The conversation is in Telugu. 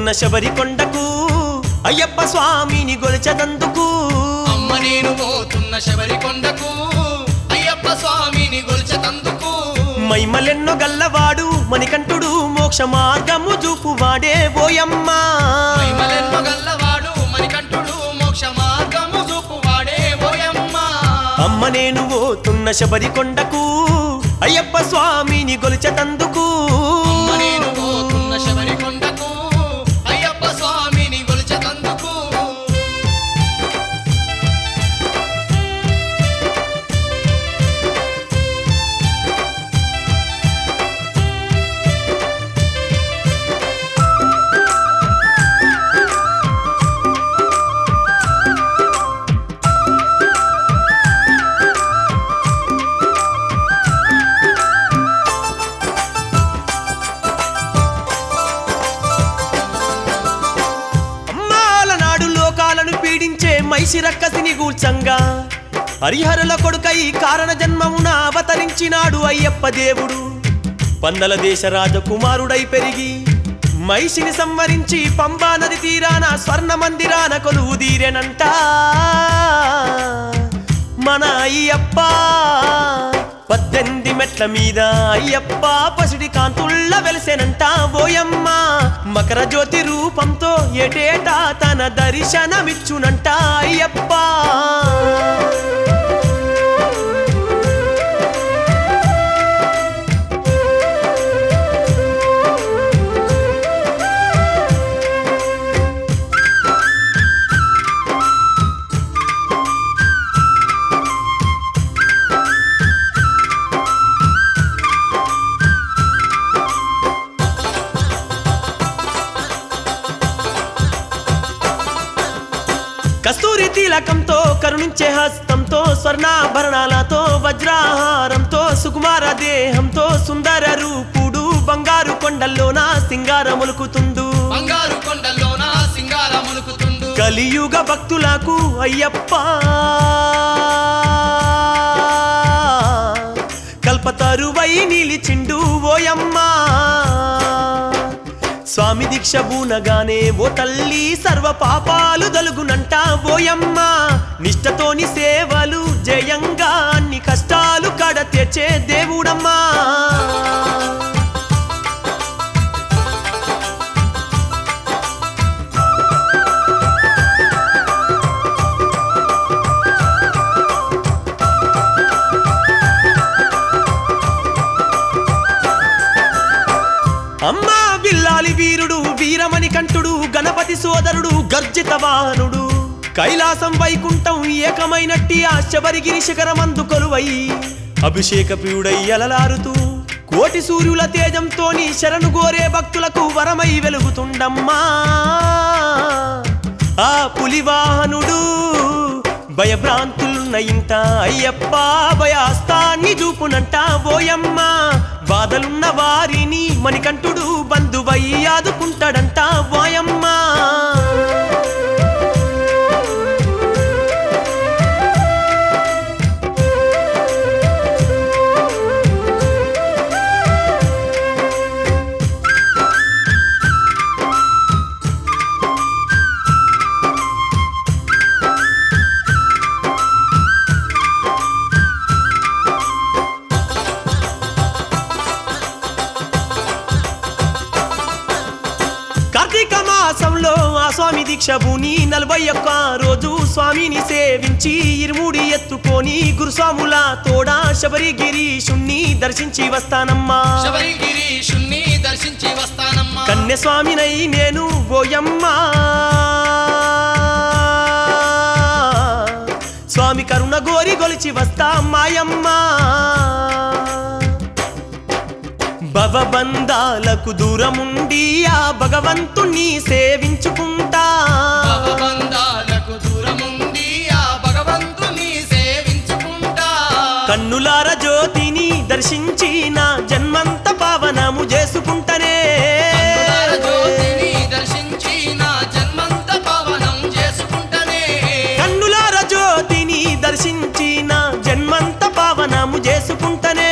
శబరి కొండకు అయ్యప్ప స్వామిని గొలిచదందుకు అమ్మ నేను పోతున్న శబరి కొండకు అయ్యప్ప స్వామిని గొల్చతందుకు మైమలెన్నో గల్లవాడు మణికంఠుడు మోక్ష మార్గము చూపువాడే ఓయమ్మా మహిమలెన్నో గల్లవాడు మణికంఠుడు మోక్ష మార్గము చూపువాడే ఓయమ్మ అమ్మ నేను పోతున్న శబరి కొండకు అయ్యప్ప స్వామిని గొలిచతందుకు అమ్మ నేను పోతున్న శబరి కొండకు అయ్యప్ప స్వామిని గొల్చతందుకు అమ్మాల నాడు లోకాలను పీడించే మైసి రక్కసిని గూల్చంగా హరిహరుల కొడుకై కారణ జన్మమున అవతరించినాడు అయ్యప్ప దేవుడు పందల దేశ రాజకుమారుడై పెరిగి మైసిని సంవరించి పంబా నది తీరాన స్వర్ణ మందిరాన కొలువు తీరెనంట మన అయ్యప్ప పద్దెనిమిది మెట్ల మీద అయ్యప్ప పసిడి కాంతుల్ల వెలిసెనంట ఓయమ్మ మకర జ్యోతి రూపంతో ఏటేటా తన దర్శనమిచ్చునంట అయ్యప్ప కస్తూరి తిలకంతో కరుణించే హస్తంతో స్వర్ణాభరణాలతో వజ్రాహారంతో సుకుమార దేహంతో సుందర రూపుడు బంగారు కొండల్లోన సింగారములుకుతుండు బంగారు కొండల్లోన సింగార ములుకుతుండు కలియుగ భక్తులకు అయ్యప్ప కల్పతరువై నిలిచిండు ఓయమ్మ స్వామి దీక్ష బూనగానే ఓ తల్లి సర్వ పాపాలు దలుగునంట ఓయమ్మ నిష్టతోని సేవలు జయంగా అన్ని కష్టాలు కడ తెచ్చే దేవుడమ్మా అమ్మా బిల్లాలి వీరుడు వీరమణి కంఠుడు గణపతి సోదరుడు గర్జిత వాహనుడు కైలాసం వైకుంఠం ఏకమైనట్టి ఆ శబరిగిరి శిఖరమందు కొలువై అభిషేక ప్రియుడై అలలారుతూ కోటి సూర్యుల తేజంతోని శరణు గోరే భక్తులకు వరమై వెలుగుతుండమ్మా ఆ పులివాహనుడు భయభ్రాంతులున్న ఇంట అయ్యప్ప భయాస్తాన్ని చూపునంట ఓయమ్మ బాధలున్న వారిని మణికంఠుడు బంధువై ఆదుకుంటాడంట వాయమ్మ కార్తీక మాసంలో ఆ స్వామి దీక్ష భూని నలభై ఒక్క రోజు స్వామిని సేవించి ఇరుముడి ఎత్తుకొని గురుస్వాముల తోడా శబరిగిరీషుణ్ణి దర్శించి వస్తానమ్మా శబరిగిరీషుణ్ణి దర్శించి వస్తానమ్మా కన్య స్వామినై నేను బోయమ్మా స్వామి కరుణ గోరి గొలిచి వస్తా మాయమ్మా భవబంధాలకు దూరముండి ఆ భగవంతుణ్ణి సేవించుకుంటా భవబంధాలకు దూరముండి ఆ భగవంతుని సేవించుకుంటా కన్నులార జ్యోతిని దర్శించి నా జన్మంత పావనము చేసుకుంటనే కన్నులార జ్యోతిని దర్శించి నా జన్మంత పావనం చేసుకుంటనే కన్నులార జ్యోతిని దర్శించి నా జన్మంత పావనము చేసుకుంటనే